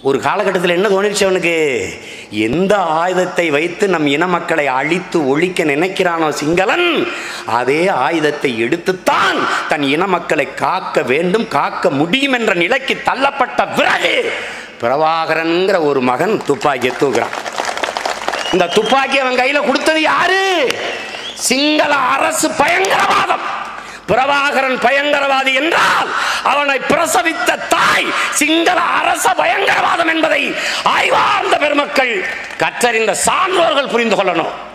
ஒரு காலகட்டத்தில் என்ன தோணிருச்சு அவனுக்கு எந்த ஆயுதத்தை வைத்து நம் இன மக்களை அழித்து ஒழிக்க நினைக்கிறானோ சிங்களன் அதே ஆயுதத்தை எடுத்துத்தான் தன் இன மக்களை காக்க வேண்டும் காக்க முடியும் என்ற நிலைக்கு தள்ளப்பட்ட பிறகு பிரபாகரன்கிற ஒரு மகன் துப்பாக்கியை தூக்குறான் இந்த துப்பாக்கி அவன் கையில கொடுத்தது யாரு சிங்கள அரசு பயங்கரவாதம் பிரபாகரன் பயங்கரவாதி என்றால் அவனை பிரசவித்த தாய் சிங்கள அரச பயங்கரவாதம் என்பதை ஆய்வார்ந்த பெருமக்கள் கற்றறிந்த சான்றோர்கள் புரிந்து கொள்ளணும்